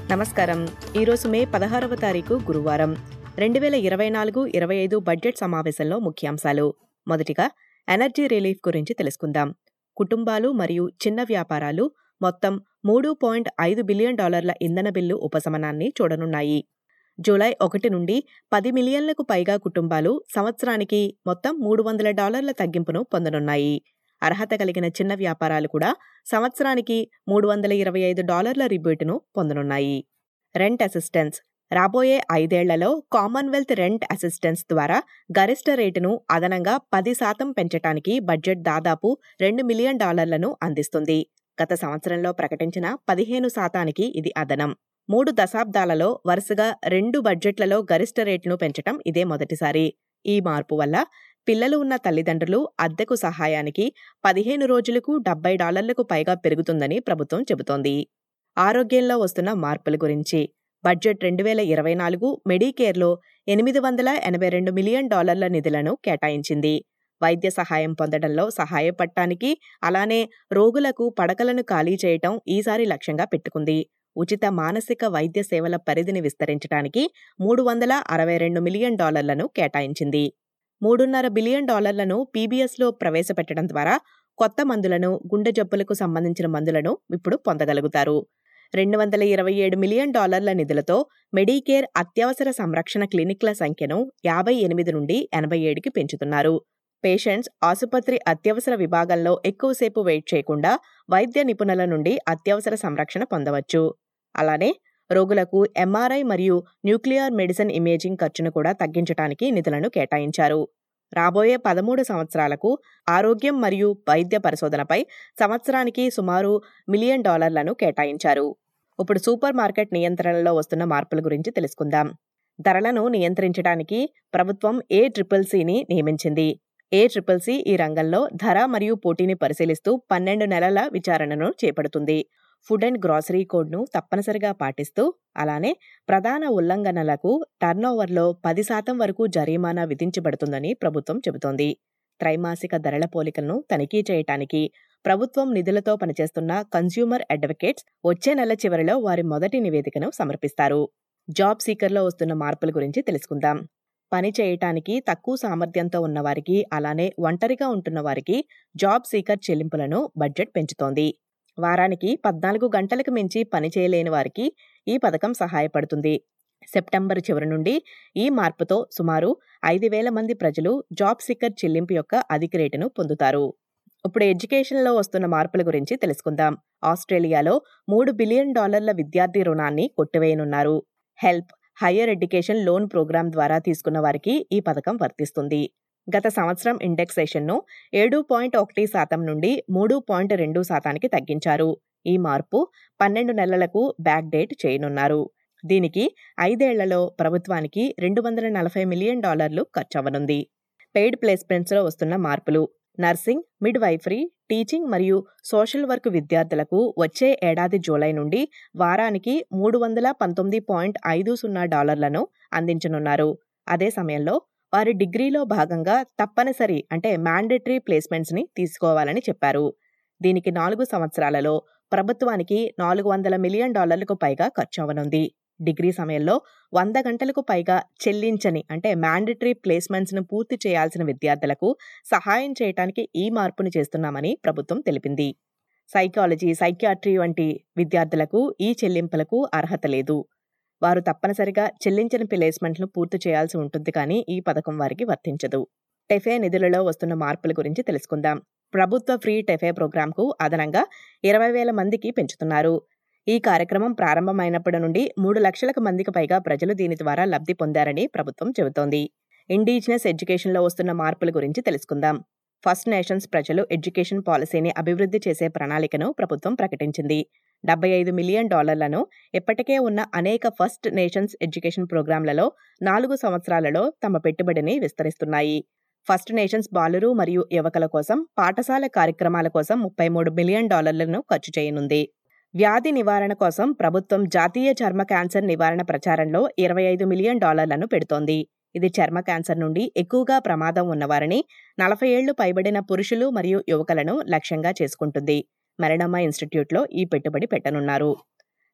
నమస్కారం ఈరోజు మే పదహారవ తారీఖు గురువారం రెండు వేల ఇరవై నాలుగు ఇరవై ఐదు బడ్జెట్ సమావేశంలో ముఖ్యాంశాలు మొదటిగా ఎనర్జీ రిలీఫ్ గురించి తెలుసుకుందాం కుటుంబాలు మరియు చిన్న వ్యాపారాలు మొత్తం మూడు పాయింట్ ఐదు బిలియన్ డాలర్ల ఇంధన బిల్లు ఉపశమనాన్ని చూడనున్నాయి జూలై ఒకటి నుండి పది మిలియన్లకు పైగా కుటుంబాలు సంవత్సరానికి మొత్తం మూడు వందల డాలర్ల తగ్గింపును పొందనున్నాయి అర్హత కలిగిన చిన్న వ్యాపారాలు కూడా సంవత్సరానికి మూడు వందల ఇరవై ఐదు డాలర్ల రిబేటును పొందనున్నాయి రెంట్ అసిస్టెన్స్ రాబోయే ఐదేళ్లలో కామన్వెల్త్ రెంట్ అసిస్టెన్స్ ద్వారా గరిష్ట రేటును అదనంగా పది శాతం పెంచటానికి బడ్జెట్ దాదాపు రెండు మిలియన్ డాలర్లను అందిస్తుంది గత సంవత్సరంలో ప్రకటించిన పదిహేను శాతానికి ఇది అదనం మూడు దశాబ్దాలలో వరుసగా రెండు బడ్జెట్లలో గరిష్ట రేటును పెంచటం ఇదే మొదటిసారి ఈ మార్పు వల్ల పిల్లలు ఉన్న తల్లిదండ్రులు అద్దెకు సహాయానికి పదిహేను రోజులకు డెబ్బై డాలర్లకు పైగా పెరుగుతుందని ప్రభుత్వం చెబుతోంది ఆరోగ్యంలో వస్తున్న మార్పుల గురించి బడ్జెట్ రెండు వేల ఇరవై నాలుగు మెడికేర్లో ఎనిమిది వందల ఎనభై రెండు మిలియన్ డాలర్ల నిధులను కేటాయించింది వైద్య సహాయం పొందడంలో సహాయపడటానికి అలానే రోగులకు పడకలను ఖాళీ చేయటం ఈసారి లక్ష్యంగా పెట్టుకుంది ఉచిత మానసిక వైద్య సేవల పరిధిని విస్తరించడానికి మూడు వందల అరవై రెండు మిలియన్ డాలర్లను కేటాయించింది మూడున్నర బిలియన్ డాలర్లను పీబీఎస్లో ప్రవేశపెట్టడం ద్వారా కొత్త మందులను గుండె జబ్బులకు సంబంధించిన మందులను ఇప్పుడు పొందగలుగుతారు రెండు వందల ఇరవై ఏడు మిలియన్ డాలర్ల నిధులతో మెడికేర్ అత్యవసర సంరక్షణ క్లినిక్ల సంఖ్యను యాభై ఎనిమిది నుండి ఎనభై ఏడుకి పెంచుతున్నారు పేషెంట్స్ ఆసుపత్రి అత్యవసర విభాగంలో ఎక్కువసేపు వెయిట్ చేయకుండా వైద్య నిపుణుల నుండి అత్యవసర సంరక్షణ పొందవచ్చు అలానే రోగులకు ఎంఆర్ఐ మరియు న్యూక్లియర్ మెడిసిన్ ఇమేజింగ్ ఖర్చును కూడా తగ్గించడానికి నిధులను కేటాయించారు రాబోయే పదమూడు సంవత్సరాలకు ఆరోగ్యం మరియు వైద్య పరిశోధనపై సంవత్సరానికి సుమారు మిలియన్ డాలర్లను కేటాయించారు ఇప్పుడు సూపర్ మార్కెట్ నియంత్రణలో వస్తున్న మార్పుల గురించి తెలుసుకుందాం ధరలను నియంత్రించడానికి ప్రభుత్వం ఏ ట్రిపుల్ సిని నియమించింది ఏ ట్రిపుల్ సి ఈ రంగంలో ధర మరియు పోటీని పరిశీలిస్తూ పన్నెండు నెలల విచారణను చేపడుతుంది ఫుడ్ అండ్ గ్రాసరీ కోడ్ను తప్పనిసరిగా పాటిస్తూ అలానే ప్రధాన ఉల్లంఘనలకు టర్నోవర్లో పది శాతం వరకు జరిమానా విధించబడుతుందని ప్రభుత్వం చెబుతోంది త్రైమాసిక ధరల పోలికలను తనిఖీ చేయటానికి ప్రభుత్వం నిధులతో పనిచేస్తున్న కన్స్యూమర్ అడ్వకేట్స్ వచ్చే నెల చివరిలో వారి మొదటి నివేదికను సమర్పిస్తారు జాబ్ సీకర్లో వస్తున్న మార్పుల గురించి తెలుసుకుందాం పని చేయటానికి తక్కువ సామర్థ్యంతో ఉన్నవారికి అలానే ఒంటరిగా ఉంటున్న వారికి జాబ్ సీకర్ చెల్లింపులను బడ్జెట్ పెంచుతోంది వారానికి పద్నాలుగు గంటలకు మించి పని చేయలేని వారికి ఈ పథకం సహాయపడుతుంది సెప్టెంబర్ చివరి నుండి ఈ మార్పుతో సుమారు ఐదు వేల మంది ప్రజలు జాబ్ సిక్కర్ చెల్లింపు యొక్క అధిక రేటును పొందుతారు ఇప్పుడు ఎడ్యుకేషన్లో వస్తున్న మార్పుల గురించి తెలుసుకుందాం ఆస్ట్రేలియాలో మూడు బిలియన్ డాలర్ల విద్యార్థి రుణాన్ని కొట్టివేయనున్నారు help higher education loan program ద్వారా తీసుకున్న వారికి ఈ పథకం వర్తిస్తుంది గత సంవత్సరం ఇండెక్సేషన్ను ఏడు పాయింట్ ఒకటి శాతం నుండి మూడు పాయింట్ రెండు శాతానికి తగ్గించారు ఈ మార్పు పన్నెండు నెలలకు బ్యాక్ డేట్ చేయనున్నారు దీనికి ఐదేళ్లలో ప్రభుత్వానికి రెండు వందల నలభై మిలియన్ డాలర్లు ఖర్చవనుంది పెయిడ్ ప్లేస్మెంట్స్లో వస్తున్న మార్పులు నర్సింగ్ మిడ్ వైఫరీ టీచింగ్ మరియు సోషల్ వర్క్ విద్యార్థులకు వచ్చే ఏడాది జూలై నుండి వారానికి మూడు వందల పంతొమ్మిది పాయింట్ ఐదు సున్నా డాలర్లను అందించనున్నారు అదే సమయంలో వారి డిగ్రీలో భాగంగా తప్పనిసరి అంటే మ్యాండేటరీ ప్లేస్మెంట్స్ని తీసుకోవాలని చెప్పారు దీనికి నాలుగు సంవత్సరాలలో ప్రభుత్వానికి నాలుగు వందల మిలియన్ డాలర్లకు పైగా ఖర్చు అవనుంది డిగ్రీ సమయంలో వంద గంటలకు పైగా చెల్లించని అంటే మ్యాండేటరీ ప్లేస్మెంట్స్ను పూర్తి చేయాల్సిన విద్యార్థులకు సహాయం చేయడానికి ఈ మార్పును చేస్తున్నామని ప్రభుత్వం తెలిపింది సైకాలజీ సైకియాట్రీ వంటి విద్యార్థులకు ఈ చెల్లింపులకు అర్హత లేదు వారు తప్పనిసరిగా చెల్లించిన ప్లేస్మెంట్ను పూర్తి చేయాల్సి ఉంటుంది కానీ ఈ పథకం వారికి వర్తించదు టెఫే నిధులలో వస్తున్న మార్పుల గురించి తెలుసుకుందాం ప్రభుత్వ ఫ్రీ టెఫే ప్రోగ్రాంకు అదనంగా ఇరవై వేల మందికి పెంచుతున్నారు ఈ కార్యక్రమం ప్రారంభమైనప్పటి నుండి మూడు లక్షలకు మందికి పైగా ప్రజలు దీని ద్వారా లబ్ధి పొందారని ప్రభుత్వం చెబుతోంది ఇండిజినస్ ఎడ్యుకేషన్లో వస్తున్న మార్పుల గురించి తెలుసుకుందాం ఫస్ట్ నేషన్స్ ప్రజలు ఎడ్యుకేషన్ పాలసీని అభివృద్ధి చేసే ప్రణాళికను ప్రభుత్వం ప్రకటించింది డెబ్బై ఐదు మిలియన్ డాలర్లను ఇప్పటికే ఉన్న అనేక ఫస్ట్ నేషన్స్ ఎడ్యుకేషన్ ప్రోగ్రాంలలో నాలుగు సంవత్సరాలలో తమ పెట్టుబడిని విస్తరిస్తున్నాయి ఫస్ట్ నేషన్స్ బాలురు మరియు యువకుల కోసం పాఠశాల కార్యక్రమాల కోసం ముప్పై మూడు మిలియన్ డాలర్లను ఖర్చు చేయనుంది వ్యాధి నివారణ కోసం ప్రభుత్వం జాతీయ చర్మ క్యాన్సర్ నివారణ ప్రచారంలో ఇరవై ఐదు మిలియన్ డాలర్లను పెడుతోంది ఇది చర్మ క్యాన్సర్ నుండి ఎక్కువగా ప్రమాదం ఉన్నవారిని నలభై ఏళ్లు పైబడిన పురుషులు మరియు యువకులను లక్ష్యంగా చేసుకుంటుంది మెరడమ్మ ఇన్స్టిట్యూట్లో ఈ పెట్టుబడి పెట్టనున్నారు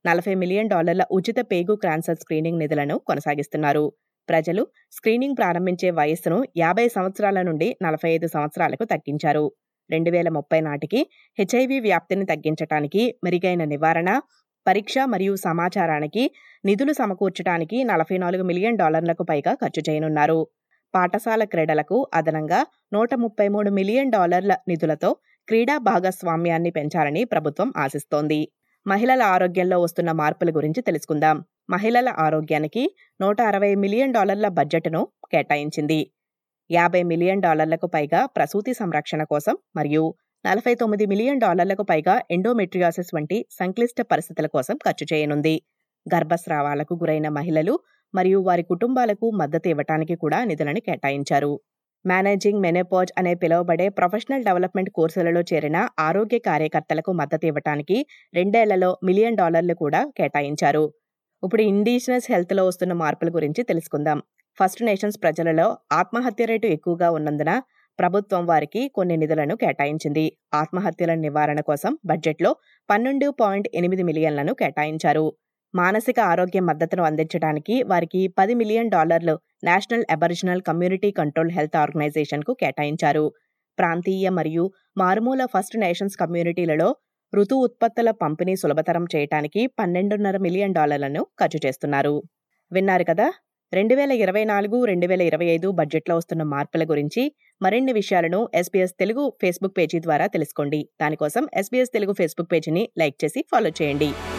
నలభై మిలియన్ డాలర్ల ఉచిత పేగు క్యాన్సర్ స్క్రీనింగ్ నిధులను కొనసాగిస్తున్నారు ప్రజలు స్క్రీనింగ్ ప్రారంభించే వయస్సును యాభై సంవత్సరాల నుండి నలభై ఐదు సంవత్సరాలకు తగ్గించారు రెండు వేల ముప్పై నాటికి హెచ్ఐవి వ్యాప్తిని తగ్గించడానికి మెరుగైన నివారణ పరీక్ష మరియు సమాచారానికి నిధులు సమకూర్చడానికి నలభై నాలుగు మిలియన్ డాలర్లకు పైగా ఖర్చు చేయనున్నారు పాఠశాల క్రీడలకు అదనంగా నూట ముప్పై మూడు మిలియన్ డాలర్ల నిధులతో క్రీడా భాగస్వామ్యాన్ని పెంచాలని ప్రభుత్వం ఆశిస్తోంది మహిళల ఆరోగ్యంలో వస్తున్న మార్పుల గురించి తెలుసుకుందాం మహిళల ఆరోగ్యానికి నూట అరవై మిలియన్ డాలర్ల బడ్జెట్ను కేటాయించింది యాభై మిలియన్ డాలర్లకు పైగా ప్రసూతి సంరక్షణ కోసం మరియు నలభై తొమ్మిది మిలియన్ డాలర్లకు పైగా ఎండోమెట్రియాసిస్ వంటి సంక్లిష్ట పరిస్థితుల కోసం ఖర్చు చేయనుంది గర్భస్రావాలకు గురైన మహిళలు మరియు వారి కుటుంబాలకు మద్దతు ఇవ్వటానికి కూడా నిధులను కేటాయించారు మేనేజింగ్ మెనోపాజ్ అనే పిలువబడే ప్రొఫెషనల్ డెవలప్మెంట్ కోర్సులలో చేరిన ఆరోగ్య కార్యకర్తలకు మద్దతు ఇవ్వటానికి రెండేళ్లలో మిలియన్ డాలర్లు కూడా కేటాయించారు ఇప్పుడు ఇండిజినస్ హెల్త్లో వస్తున్న మార్పుల గురించి తెలుసుకుందాం ఫస్ట్ నేషన్స్ ప్రజలలో ఆత్మహత్య రేటు ఎక్కువగా ఉన్నందున ప్రభుత్వం వారికి కొన్ని నిధులను కేటాయించింది ఆత్మహత్యల నివారణ కోసం బడ్జెట్లో పన్నెండు పాయింట్ ఎనిమిది మిలియన్లను కేటాయించారు మానసిక ఆరోగ్య మద్దతును అందించడానికి వారికి పది మిలియన్ డాలర్లు national aboriginal community control health ఆర్గనైజేషన్కు కేటాయించారు ప్రాంతీయ మరియు మారుమూల ఫస్ట్ నేషన్స్ కమ్యూనిటీలలో ఋతు ఉత్పత్తుల పంపిణీ సులభతరం చేయడానికి పన్నెండున్నర మిలియన్ డాలర్లను ఖర్చు చేస్తున్నారు విన్నారు కదా రెండు వేల ఇరవై నాలుగు రెండు వేల ఇరవై ఐదు బడ్జెట్లో వస్తున్న మార్పుల గురించి మరిన్ని విషయాలను ఎస్బీఎస్ తెలుగు ఫేస్బుక్ పేజీ ద్వారా తెలుసుకోండి దానికోసం ఎస్బీఎస్ తెలుగు ఫేస్బుక్ పేజీని లైక్ చేసి ఫాలో చేయండి